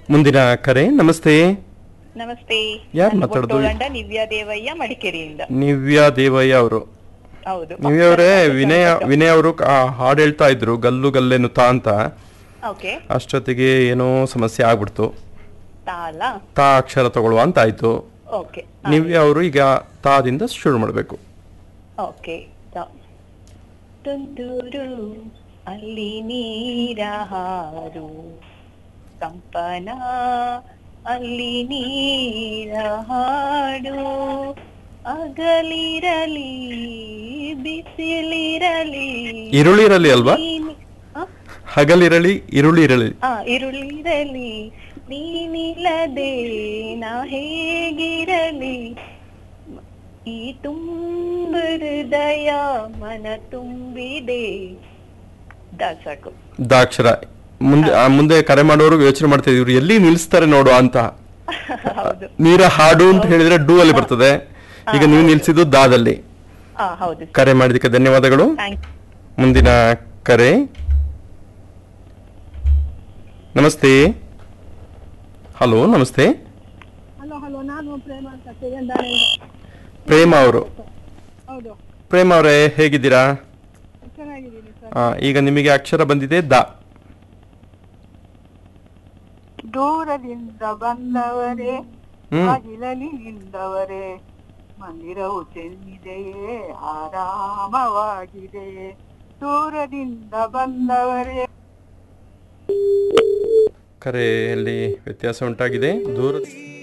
ಮುಂದಿನ ಕರೆ ನಮಸ್ತೆ ನಮಸ್ತೆ ಯಾರ್ ನಾನು ಮಾತಾಡೋದು? ಗೊಟ್ಟೋಳಂಡ ನಿವ್ಯಾ ದೇವಯ್ಯ ಮಡಿಕೇರಿಯಿಂದ ನಿವ್ಯಾ ದೇವಯ್ಯ ಅವರು ಹೌದು ನಿವ್ಯಾ ಅವರೇ ವಿನಯ ವಿನಯ್ ಅವರು ಹಾಡು ಹೇಳ್ತಾ ಇದ್ರು ಗಲ್ಲು ಗಲ್ಲೆನು ತಾ ಅಂತ ಓಕೆ ಅಷ್ಟೊತ್ತಿಗೆ ಏನೋ ಸಮಸ್ಯೆ ಆಗ್ಬಿಡ್ತು ತಾಲ ತಾ ಅಕ್ಷರ ತಗೊಳ್ಳುವ ಅಂತ ಆಯ್ತು ಓಕೆ ನಿವ್ಯಾ ಅವರು ಈಗ ತಾದಿಂದ ಶುರು ಮಾಡಬೇಕು ಓಕೆ ತ. ತುಂತುರು ಅಲ್ಲಿ ನೀರ ಹಾರು ಕಂಪನ ಅಲ್ಲಿ ನೀರ ಹಾಡು ಅಗಲಿರಲಿ ಬಿಸಿಲಿರಲಿ ಈರುಳ್ಳಿರಲಿ ಅಲ್ವಾ ನೀನಿ- ಆ? ಹಗಲಿರಲಿ ಈರುಳ್ಳಿರಲಿ ಆ ಇರುಳಿರಲಿ ನೀನಿಲ್ಲದೆ ನಾ ಹೇಗಿರಲಿ ಈ ತುಂಬ ಹೃದಯ ಮನ ತುಂಬಿದೆ ದ- ಸಾಕು ದಾಕ್ಷರ ಮುಂದೆ ಆ, ಮುಂದೆ ಕರೆ ಮಾಡೋರು ಯೋಚನೆ ಮಾಡ್ತಾ ಇದ್ರು ಎಲ್ಲಿ ನಿಲ್ಸ್ತಾರೆ ನೋಡು ಅಂತ ಹೌದು ನೀರ ಹಾಡು ಅಂತ ಹೇಳಿದ್ರೆ ಡೂ ಅಲ್ಲಿ ಬರ್ತದೆ ಈಗ ನೀವು ನಿಲ್ಸಿದ್ದು ದಾದಲ್ಲಿ ಆ ಹೌದು ಕರೆ ಮಾಡಿದಕ್ಕೆ ಧನ್ಯವಾದಗಳು ಥ್ಯಾಂಕ್ ಮುಂದಿನ ಕರೆ ನಮಸ್ತೆ ಹಲೋ ನಮಸ್ತೆ ಹಲೋ ಹಲೋ ನಾನು ಪ್ರೇಮ ಅಂತ ತೆಗೆಂದಾನೆಯಿಂದ ಪ್ರೇಮ ಅವರು ಹೌದು ಪ್ರೇಮ ಅವರೇ ಹೇಗಿದ್ದೀರಾ ಚೆನ್ನಾಗಿದ್ದೀನಿ ಸರ್ ಆ, ಈಗ ನಿಮಗೆ ಅಕ್ಷರ ಬಂದಿದೆ ದ ದೂರದಿಂದ ಬಂದವರೇ ಹ್ಮ್ ಬಾಗಿಲಲ್ಲಿ ನಿಂದವರೇ ಮಂದಿರವು ಚೆನ್ನಿದೆಯೇ ಆರಾಮವಾಗಿದೆಯೇ ದೂರದಿಂದ ಬಂದವರೇ ಕರೆಯಲ್ಲಿ ವ್ಯತ್ಯಾಸ ಉಂಟಾಗಿದೆ ದೂರ